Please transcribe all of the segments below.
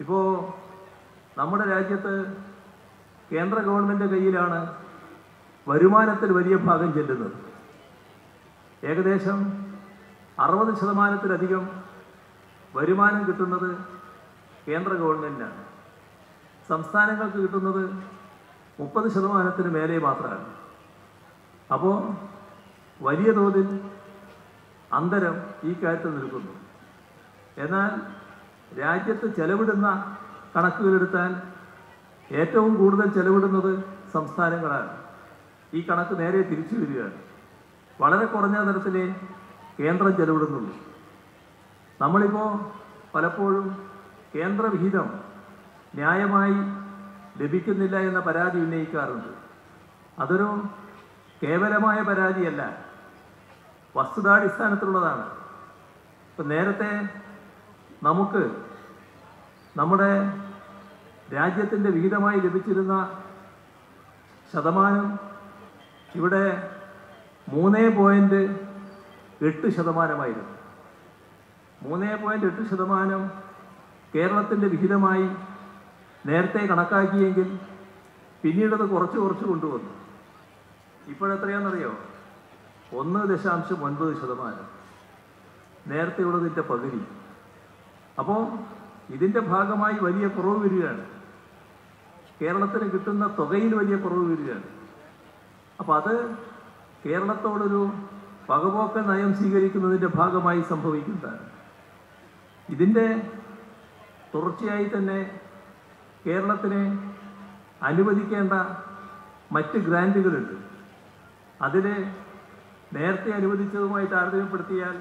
ഇപ്പോൾ നമ്മുടെ രാജ്യത്ത് കേന്ദ്ര ഗവൺമെൻറ് കയ്യിലാണ് വരുമാനത്തിൽ വലിയ ഭാഗം ചെല്ലുന്നത് ഏകദേശം അറുപത് ശതമാനത്തിലധികം വരുമാനം കിട്ടുന്നത് കേന്ദ്ര ഗവൺമെൻറ്റിനാണ് സംസ്ഥാനങ്ങൾക്ക് കിട്ടുന്നത് മുപ്പത് ശതമാനത്തിന് മേലെ മാത്രമാണ് അപ്പോൾ വലിയ തോതിൽ അന്തരം ഈ കാര്യത്തിൽ നിൽക്കുന്നു എന്നാൽ രാജ്യത്ത് ചെലവിടുന്ന കണക്കുകളെടുത്താൽ ഏറ്റവും കൂടുതൽ ചെലവിടുന്നത് സംസ്ഥാനങ്ങളാണ് ഈ കണക്ക് നേരെ തിരിച്ചു വരികയാണ് വളരെ കുറഞ്ഞ തരത്തിലേ കേന്ദ്രം ചെലവിടുന്നുള്ളൂ നമ്മളിപ്പോൾ പലപ്പോഴും കേന്ദ്ര വിഹിതം ന്യായമായി ലഭിക്കുന്നില്ല എന്ന പരാതി ഉന്നയിക്കാറുണ്ട് അതൊരു കേവലമായ പരാതിയല്ല വസ്തുതാടിസ്ഥാനത്തിലുള്ളതാണ് ഇപ്പം നേരത്തെ നമുക്ക് നമ്മുടെ രാജ്യത്തിൻ്റെ വിഹിതമായി ലഭിച്ചിരുന്ന ശതമാനം ഇവിടെ മൂന്ന് പോയിൻറ്റ് എട്ട് ശതമാനമായിരുന്നു മൂന്ന് പോയിൻറ്റ് എട്ട് ശതമാനം കേരളത്തിൻ്റെ വിഹിതമായി നേരത്തെ കണക്കാക്കിയെങ്കിൽ പിന്നീട് അത് കുറച്ച് കുറച്ച് കൊണ്ടുവന്നു ഇപ്പോഴെത്രയാണെന്നറിയോ ഒന്ന് ദശാംശം ഒൻപത് ശതമാനം നേരത്തെ ഉള്ളതിൻ്റെ പകുതി അപ്പോൾ ഇതിൻ്റെ ഭാഗമായി വലിയ കുറവ് വരികയാണ് കേരളത്തിന് കിട്ടുന്ന തുകയിൽ വലിയ കുറവ് വരികയാണ് അപ്പോൾ അത് കേരളത്തോടൊരു പകപോക്ക നയം സ്വീകരിക്കുന്നതിൻ്റെ ഭാഗമായി സംഭവിക്കുന്നതാണ് ഇതിൻ്റെ തുടർച്ചയായി തന്നെ കേരളത്തിന് അനുവദിക്കേണ്ട മറ്റ് ഗ്രാൻറ്റുകളുണ്ട് അതിൽ നേരത്തെ അനുവദിച്ചതുമായി താരതമ്യപ്പെടുത്തിയാൽ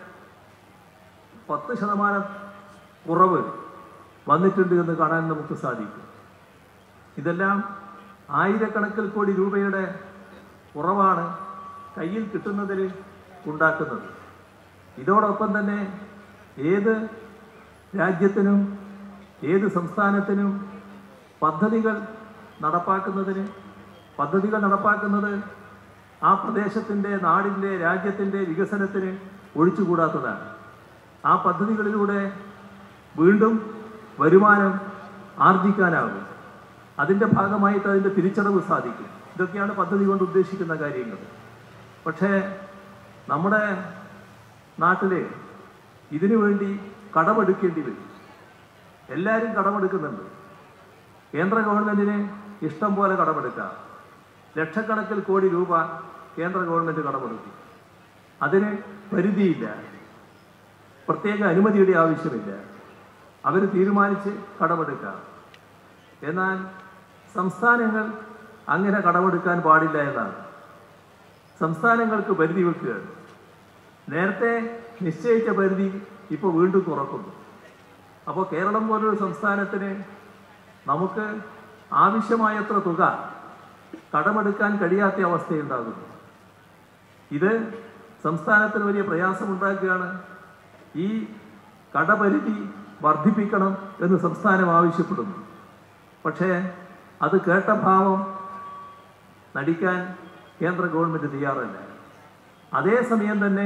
പത്ത് ശതമാനം കുറവ് വന്നിട്ടുണ്ട് എന്ന് കാണാൻ നമുക്ക് സാധിക്കും ഇതെല്ലാം ആയിരക്കണക്കിൽ കോടി രൂപയുടെ കുറവാണ് കയ്യിൽ കിട്ടുന്നതിൽ ഉണ്ടാക്കുന്നത് ഇതോടൊപ്പം തന്നെ ഏത് രാജ്യത്തിനും ഏത് സംസ്ഥാനത്തിനും പദ്ധതികൾ നടപ്പാക്കുന്നതിന് പദ്ധതികൾ നടപ്പാക്കുന്നത് ആ പ്രദേശത്തിൻ്റെ നാടിൻ്റെ രാജ്യത്തിൻ്റെ വികസനത്തിന് ഒഴിച്ചുകൂടാത്തതാണ് ആ പദ്ധതികളിലൂടെ വീണ്ടും വരുമാനം ആർജിക്കാനാകും അതിൻ്റെ ഭാഗമായിട്ട് അതിൻ്റെ തിരിച്ചടവ് സാധിക്കും ഇതൊക്കെയാണ് പദ്ധതി കൊണ്ട് ഉദ്ദേശിക്കുന്ന കാര്യങ്ങൾ പക്ഷേ നമ്മുടെ നാട്ടിൽ ഇതിനു വേണ്ടി കടമെടുക്കേണ്ടി വരും എല്ലാവരും കടമെടുക്കുന്നുണ്ട് കേന്ദ്ര ഗവൺമെൻറ്റിന് ഇഷ്ടം പോലെ കടമെടുക്കാം ലക്ഷക്കണക്കിൽ കോടി രൂപ കേന്ദ്ര ഗവൺമെൻറ് കടമെടുക്കും അതിന് പരിധിയില്ല പ്രത്യേക അനുമതിയുടെ ആവശ്യമില്ല അവർ തീരുമാനിച്ച് കടമെടുക്കാം എന്നാൽ സംസ്ഥാനങ്ങൾ അങ്ങനെ കടമെടുക്കാൻ പാടില്ല എന്നാണ് സംസ്ഥാനങ്ങൾക്ക് പരിധി വെക്കുകയാണ് നേരത്തെ നിശ്ചയിച്ച പരിധി ഇപ്പോൾ വീണ്ടും കുറക്കുന്നു അപ്പോൾ കേരളം പോലൊരു സംസ്ഥാനത്തിന് നമുക്ക് ആവശ്യമായത്ര തുക കടമെടുക്കാൻ കഴിയാത്ത അവസ്ഥയുണ്ടാകുന്നു ഇത് സംസ്ഥാനത്തിന് വലിയ പ്രയാസമുണ്ടാക്കുകയാണ് ഈ കടപരിധി വർദ്ധിപ്പിക്കണം എന്ന് സംസ്ഥാനം ആവശ്യപ്പെടുന്നു പക്ഷേ അത് കേട്ട ഭാവം നടിക്കാൻ കേന്ദ്ര ഗവൺമെൻറ് തയ്യാറല്ല അതേസമയം തന്നെ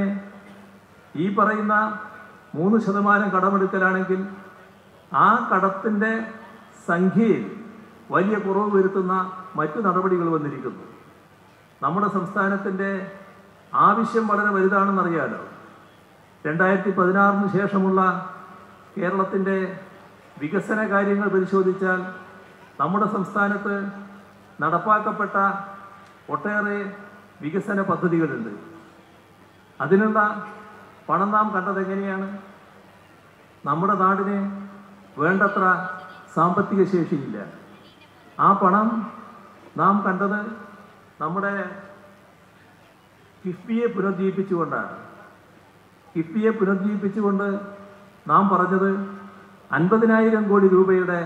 ഈ പറയുന്ന മൂന്ന് ശതമാനം കടമെടുക്കലാണെങ്കിൽ ആ കടത്തിൻ്റെ സംഖ്യയിൽ വലിയ കുറവ് വരുത്തുന്ന മറ്റു നടപടികൾ വന്നിരിക്കുന്നു നമ്മുടെ സംസ്ഥാനത്തിൻ്റെ ആവശ്യം വളരെ വലുതാണെന്നറിയാലോ രണ്ടായിരത്തി പതിനാറിന് ശേഷമുള്ള കേരളത്തിൻ്റെ വികസന കാര്യങ്ങൾ പരിശോധിച്ചാൽ നമ്മുടെ സംസ്ഥാനത്ത് നടപ്പാക്കപ്പെട്ട ഒട്ടേറെ വികസന പദ്ധതികളുണ്ട് അതിനുള്ള പണം നാം കണ്ടത് എങ്ങനെയാണ് നമ്മുടെ നാടിന് വേണ്ടത്ര സാമ്പത്തിക ശേഷിയില്ല ആ പണം നാം കണ്ടത് നമ്മുടെ കിഫ്ബിയെ പുനർജീവിപ്പിച്ചുകൊണ്ടാണ് കിഫ്ബിയെ പുനർജീവിപ്പിച്ചുകൊണ്ട് നാം പറഞ്ഞത് അൻപതിനായിരം കോടി രൂപയുടെ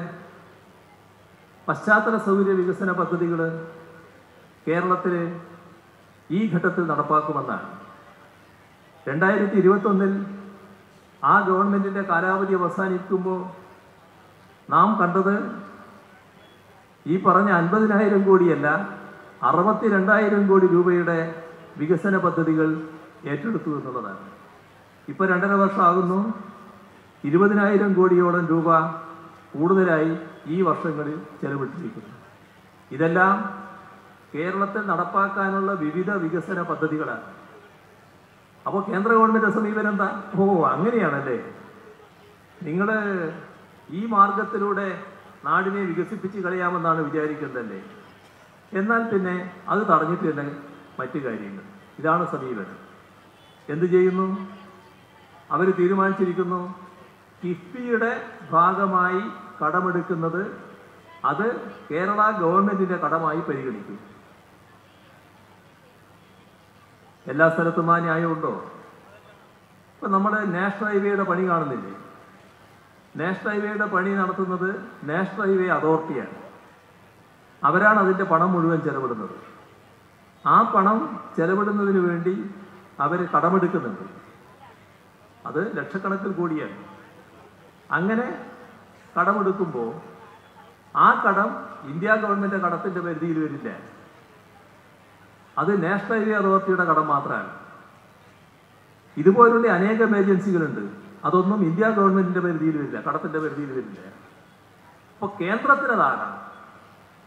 പശ്ചാത്തല സൗകര്യ വികസന പദ്ധതികൾ കേരളത്തിൽ ഈ ഘട്ടത്തിൽ നടപ്പാക്കുമെന്നാണ് രണ്ടായിരത്തി ഇരുപത്തൊന്നിൽ ആ ഗവൺമെൻറ്റിൻ്റെ കാലാവധി അവസാനിക്കുമ്പോൾ നാം കണ്ടത് ഈ പറഞ്ഞ അൻപതിനായിരം കോടിയല്ല അറുപത്തി രണ്ടായിരം കോടി രൂപയുടെ വികസന പദ്ധതികൾ ഏറ്റെടുത്തു എന്നുള്ളതാണ് ഇപ്പോൾ രണ്ടര വർഷമാകുന്നു ഇരുപതിനായിരം കോടിയോളം രൂപ കൂടുതലായി ഈ വർഷങ്ങളിൽ ചെലവിട്ടിരിക്കുന്നു ഇതെല്ലാം കേരളത്തിൽ നടപ്പാക്കാനുള്ള വിവിധ വികസന പദ്ധതികളാണ് അപ്പോൾ കേന്ദ്ര ഗവൺമെന്റ് സമീപനം എന്താ ഓ അങ്ങനെയാണല്ലേ നിങ്ങൾ ഈ മാർഗത്തിലൂടെ നാടിനെ വികസിപ്പിച്ച് കളയാമെന്നാണ് വിചാരിക്കുന്നതല്ലേ എന്നാൽ പിന്നെ അത് തടഞ്ഞിട്ടുണ്ട് മറ്റു കാര്യങ്ങൾ ഇതാണ് സമീപനം എന്ത് ചെയ്യുന്നു അവർ തീരുമാനിച്ചിരിക്കുന്നു കിഫ്ബിയുടെ ഭാഗമായി കടമെടുക്കുന്നത് അത് കേരള ഗവൺമെന്റിന്റെ കടമായി പരിഗണിക്കും എല്ലാ സ്ഥലത്തും ആ ന്യായമുണ്ടോ ഇപ്പൊ നമ്മുടെ നാഷണൽ ഹൈവേയുടെ പണി കാണുന്നില്ലേ നാഷണൽ ഹൈവേയുടെ പണി നടത്തുന്നത് നാഷണൽ ഹൈവേ അതോറിറ്റിയാണ് അവരാണ് അതിന്റെ പണം മുഴുവൻ ചെലവിടുന്നത് ആ പണം ചെലവിടുന്നതിന് വേണ്ടി അവർ കടമെടുക്കുന്നുണ്ട് അത് ലക്ഷക്കണക്കിൽ കോടിയാണ് അങ്ങനെ കടമെടുക്കുമ്പോൾ ആ കടം ഇന്ത്യ ഗവൺമെന്റ് കടത്തിന്റെ പരിധിയിൽ വരില്ല അത് നാഷണൽ ഹൈവേ അതോറിറ്റിയുടെ കടം മാത്രമാണ് ഇതുപോലുള്ള അനേകം ഏജൻസികളുണ്ട് അതൊന്നും ഇന്ത്യ ഗവൺമെന്റിന്റെ പരിധിയിൽ വരില്ല കടത്തിന്റെ പരിധിയിൽ വരില്ല അപ്പൊ കേന്ദ്രത്തിനതാകാം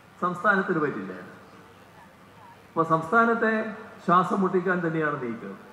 സംസ്ഥാനത്തിന് പറ്റില്ല അപ്പൊ സംസ്ഥാനത്തെ ശ്വാസം മുട്ടിക്കാൻ തന്നെയാണ് നീക്കം